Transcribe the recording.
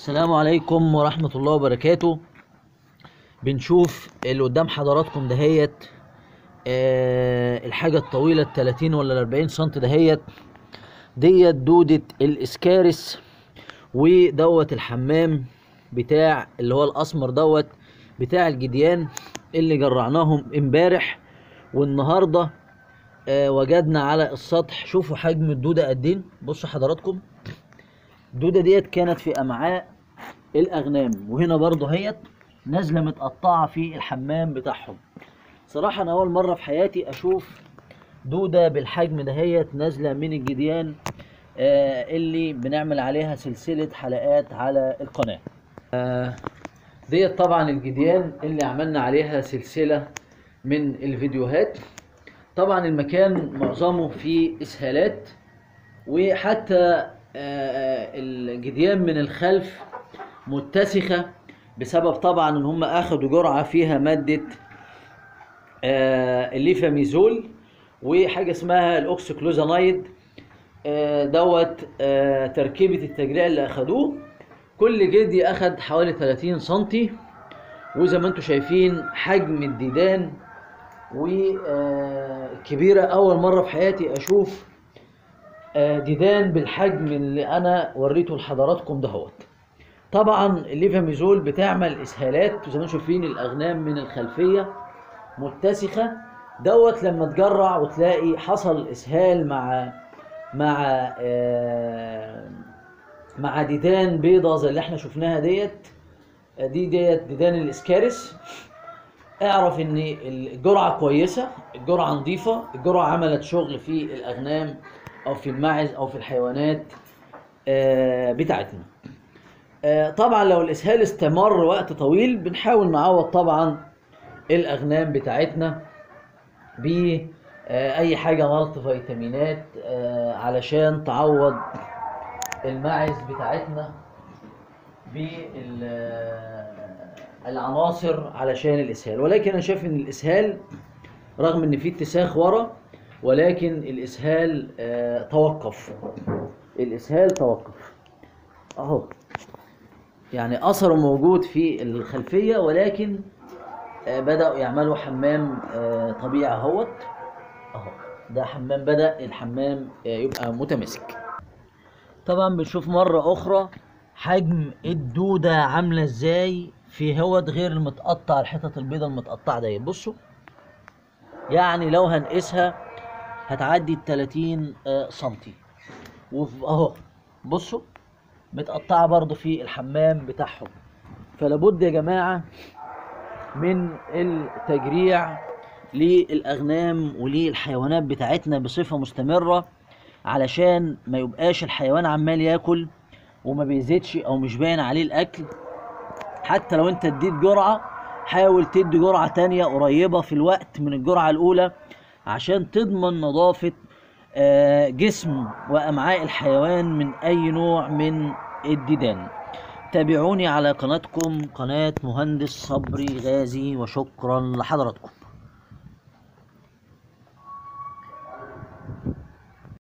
السلام عليكم ورحمة الله وبركاته بنشوف اللي قدام حضراتكم دهيت آه الحاجة الطويلة التلاتين ولا الأربعين سنت دهيت ديت دودة الإسكارس ودوت الحمام بتاع اللي هو الأسمر دوت بتاع الجديان اللي جرعناهم امبارح والنهاردة آه وجدنا على السطح شوفوا حجم الدودة قد ايه بصوا حضراتكم الدودة ديت كانت في أمعاء الأغنام وهنا برضه هيت نازلة متقطعة في الحمام بتاعهم صراحة أنا أول مرة في حياتي أشوف دودة بالحجم دهيت نازلة من الجديان آه اللي بنعمل عليها سلسلة حلقات على القناة آه ديت طبعا الجديان اللي عملنا عليها سلسلة من الفيديوهات طبعا المكان معظمه فيه إسهالات وحتى آه، الجديان من الخلف متسخة بسبب طبعا ان هم اخدوا جرعة فيها مادة آه، الليفاميزول وحاجة اسمها الاوكسيكلوزانايد آه، دوت آه، تركيبة التجريع اللي اخدوه كل جدي اخد حوالي 30 سنتي وزي ما انتم شايفين حجم الديدان وكبيرة اول مرة في حياتي اشوف آه، ديدان بالحجم اللي انا وريته لحضراتكم دهوت طبعا الليفاميزول بتعمل اسهالات وزي ما انتم شايفين الاغنام من الخلفيه متسخه دوت لما تجرع وتلاقي حصل اسهال مع مع آه، مع ديدان بيضة زي اللي احنا شفناها ديت آه، دي ديت ديدان الاسكارس اعرف ان الجرعه كويسه الجرعه نظيفه الجرعه عملت شغل في الاغنام او في الماعز او في الحيوانات آه، بتاعتنا آه، طبعا لو الاسهال استمر وقت طويل بنحاول نعوض طبعا الاغنام بتاعتنا ب آه، اي حاجه ملط فيتامينات آه، علشان تعوض الماعز بتاعتنا بالعناصر علشان الاسهال ولكن انا شايف ان الاسهال رغم ان في اتساخ ورا ولكن الاسهال آه توقف الاسهال توقف اهو يعني اثره موجود في الخلفيه ولكن آه بداوا يعملوا حمام آه طبيعي اهوت اهو ده حمام بدا الحمام آه يبقى متماسك طبعا بنشوف مره اخرى حجم الدوده عامله ازاي في هوت غير المتقطع الحتت البيضاء المتقطعه دي بصوا يعني لو هنقيسها هتعدي ال 30 آه، سنتي وف- اهو بصوا متقطعه برضو في الحمام بتاعهم فلابد يا جماعه من التجريع للاغنام وللحيوانات بتاعتنا بصفه مستمره علشان ما يبقاش الحيوان عمال ياكل وما بيزيدش او مش باين عليه الاكل حتى لو انت اديت جرعة حاول تدي جرعة تانية قريبة في الوقت من الجرعة الأولى عشان تضمن نظافة آه، جسم وأمعاء الحيوان من أي نوع من الديدان تابعوني على قناتكم قناة مهندس صبري غازي وشكرا لحضراتكم